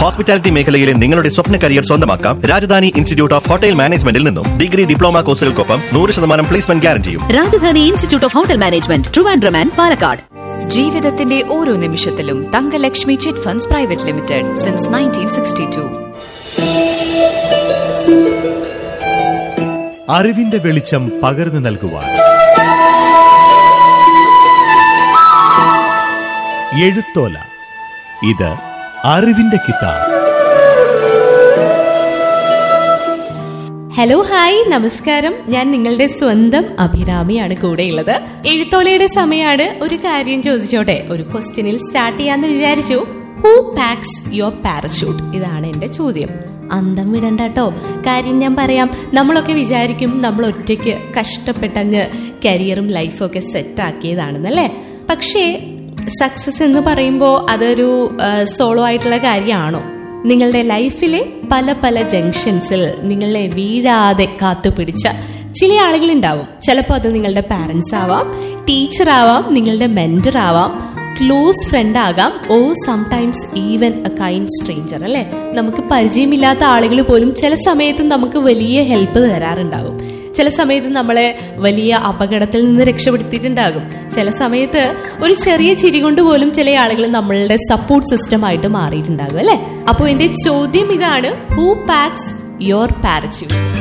hospitality മേഖലയിലെ നിങ്ങളുടെ സ്വപ്ന career സ്വന്തമാക്കാം രാജധാനി ഇൻസ്റ്റിറ്റ്യൂട്ട് ഓഫ് ഹോട്ടൽ മാനേജ്മെന്റിൽ നിന്നും ഡിഗ്രി ഡിപ്ലോമ കോഴ്സുകൾക്കൊപ്പം നൂറ് ശതമാനം പ്ലേസ്മെന്റ് ഗ്യാരണ്ടിയും Rajadhani institute of hotel management Trivandrum and Palakkad ജീവിതത്തിന്റെ ഓരോ നിമിഷത്തിലും Thankalakshmi chit funds private limited since nineteen sixty two അറിവിന്റെ വെളിച്ചം പകർന്നു നൽകുവാൻ എഴുത്തോല ഇത് അറിവിന്റെ കിതാബ് ഹലോ ഹായ് നമസ്കാരം ഞാൻ നിങ്ങളുടെ സ്വന്തം അഭിരാമിയാണ് കൂടെയുള്ളത് എഴുത്തോലയുടെ സമയമാണ് ഒരു കാര്യം ചോദിച്ചോട്ടെ ഒരു ക്വസ്റ്റ്യനിൽ സ്റ്റാർട്ട് ചെയ്യാന്ന് വിചാരിച്ചു ഹൂ പാക്സ് യുവർ പാരഷൂട്ട് ഇതാണ് എന്റെ ചോദ്യം അന്തം വിടണ്ട കേട്ടോ കാര്യം ഞാൻ പറയാം നമ്മളൊക്കെ വിചാരിക്കും നമ്മൾ ഒറ്റയ്ക്ക് കഷ്ടപ്പെട്ടങ്ങ് കരിയറും ലൈഫും ഒക്കെ സെറ്റ് ആക്കിയതാണെന്നല്ലേ പക്ഷേ സക്സസ് എന്ന് പറയുമ്പോൾ അതൊരു സോളോ ആയിട്ടുള്ള കാര്യമാണോ നിങ്ങളുടെ ലൈഫിലെ പല പല ജംഗ്ഷൻസിൽ നിങ്ങളെ വീഴാതെ കാത്തുപിടിച്ച ചില ആളുകളുണ്ടാവും ചിലപ്പോൾ അത് നിങ്ങളുടെ പാരൻസ് ആവാം ടീച്ചർ ആവാം നിങ്ങളുടെ മെന്റർ ആവാം ക്ലോസ് ഫ്രണ്ട് ആകാം oh sometimes even a kind stranger അല്ലെ നമുക്ക് പരിചയമില്ലാത്ത ആളുകൾ പോലും ചില സമയത്ത് നമുക്ക് വലിയ ഹെൽപ്പ് തരാറുണ്ടാകും ചില സമയത്ത് നമ്മളെ വലിയ അപകടത്തിൽ നിന്ന് രക്ഷപ്പെടുത്തിയിട്ടുണ്ടാകും ചില സമയത്ത് ഒരു ചെറിയ ചിരി കൊണ്ട് പോലും ചില ആളുകൾ നമ്മളുടെ സപ്പോർട്ട് സിസ്റ്റം ആയിട്ട് മാറിയിട്ടുണ്ടാകും അല്ലെ അപ്പോൾ എന്റെ ചോദ്യം ഇതാണ് ഹൂ പാക്സ് യുവർ പാരച്യൂട്ട്